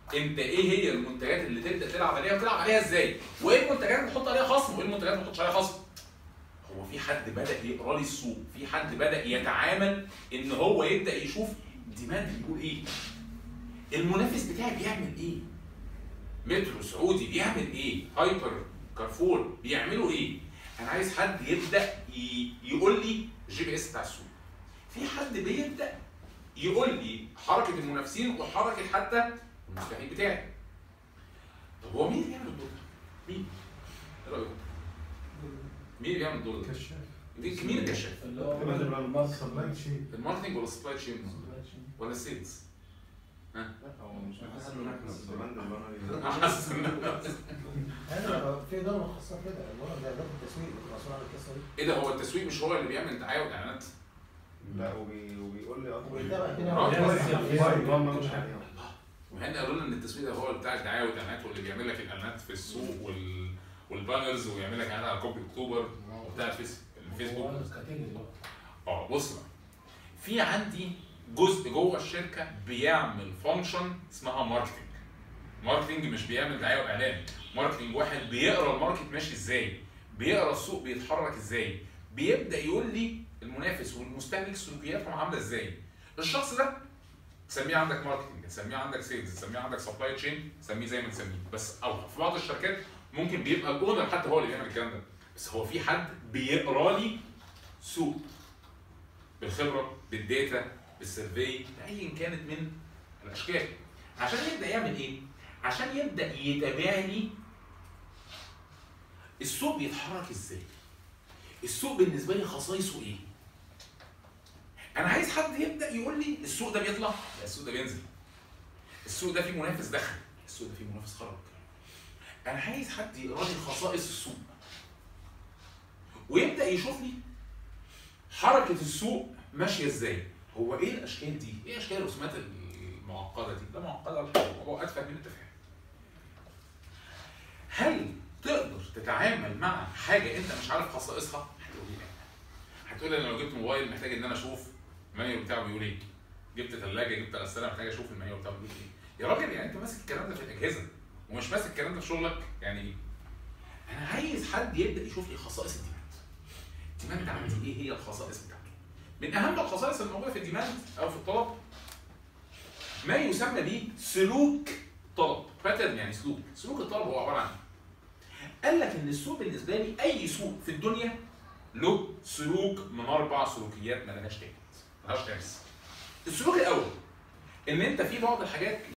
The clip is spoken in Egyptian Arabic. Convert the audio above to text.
انت ايه هي المنتجات اللي تبدا تلعب عليها وتلعب عليها ازاي وايه المنتجات اللي تحط عليها خصم وايه المنتجات اللي ما تحطش عليها خصم هو في حد بدا يقرا لي السوق في حد بدا يتعامل ان هو يبدا يشوف ديماند بيقول ايه المنافس بتاعي بيعمل ايه مترو سعودي بيعمل ايه هايبر كارفور بيعملوا ايه انا عايز حد يبدا ي- يقول لي الجي بي اس بتاع السوق في حد بيبدا يقول لي حركه المنافسين وحركه حتى المستهلك بتاعي طب هو مين اللي بيعمل الدور ده؟ مين؟ ايه رايكم؟ مين اللي بيعمل الدور ده؟ كشاف مين مين الكشاف؟ اللي هو سبلاي تشين الماركتنج ولا السبلاي تشين ولا السيلز؟ هو مش محتاج ان احنا الديماند اللي انا حاسس ان انا في اداره مخصصه كده اداره زي اداره التسويق مسؤول عن القصه دي ايه ده هو التسويق مش هو اللي بيعمل دعايه واعلانات؟ لا وبي... وبيقول لي اكتر ويتابع الدنيا آه، ويتابع هو ملوش عليها وهنا قالوا لنا ان التسويق ده هو اللي بتاع الدعايه والاعلانات واللي بيعمل لك الاعلانات في السوق وال والبانرز ويعمل لك اعلانات على كوبي اكتوبر وبتاع الفيس الفيسبوك اه بص بقى في عندي جزء جوه الشركه بيعمل فانكشن اسمها ماركتنج ماركتنج مش بيعمل دعايه واعلان ماركتنج واحد بيقرا الماركت ماشي ازاي بيقرا السوق بيتحرك ازاي بيبدا يقول لي المنافس والمستهلك سلوكياتهم عامله ازاي الشخص ده تسميه عندك ماركتنج تسميه عندك سيلز تسميه عندك سبلاي تشين تسميه زي ما تسميه بس او في بعض الشركات ممكن بيبقى الاونر حتى هو اللي بيعمل الكلام ده بس هو في حد بيقرا لي سوق بالخبره بالداتا بالسيرفي بايا كانت من الاشكال عشان يبدا يعمل ايه؟ عشان يبدا يتابع لي السوق بيتحرك ازاي؟ السوق بالنسبه لي خصائصه ايه؟ انا عايز حد يبدا يقول لي السوق ده بيطلع لا السوق ده بينزل السوق ده فيه منافس دخل السوق ده فيه منافس خرج انا عايز حد يقرا لي خصائص السوق ويبدا يشوف لي حركه السوق ماشيه ازاي هو ايه الاشكال دي ايه اشكال الرسومات المعقده دي ده معقده الموضوع اتفه من انت فاهم هل تقدر تتعامل مع حاجه انت مش عارف خصائصها هتقول لي لا هتقول لي انا لو جبت موبايل محتاج ان انا اشوف المانيوال بتاعه بيقول ايه جبت ثلاجه جبت غساله محتاج اشوف المانيوال بتاعه بيقول ايه يا راجل يعني انت ماسك الكلام ده في الاجهزه ومش ماسك الكلام ده في شغلك يعني ايه انا عايز حد يبدا يشوف لي خصائص الديماند الديماند عندي ايه هي الخصائص بتاعته من اهم الخصائص الموجوده في الديماند او في الطلب ما يسمى به سلوك طلب باترن يعني سلوك سلوك الطلب هو عباره عن إيه؟ قال لك ان السوق بالنسبه لي اي سوق في الدنيا له سلوك من اربع سلوكيات ما لهاش تالت ما لهاش تالت السلوك الاول ان انت في بعض الحاجات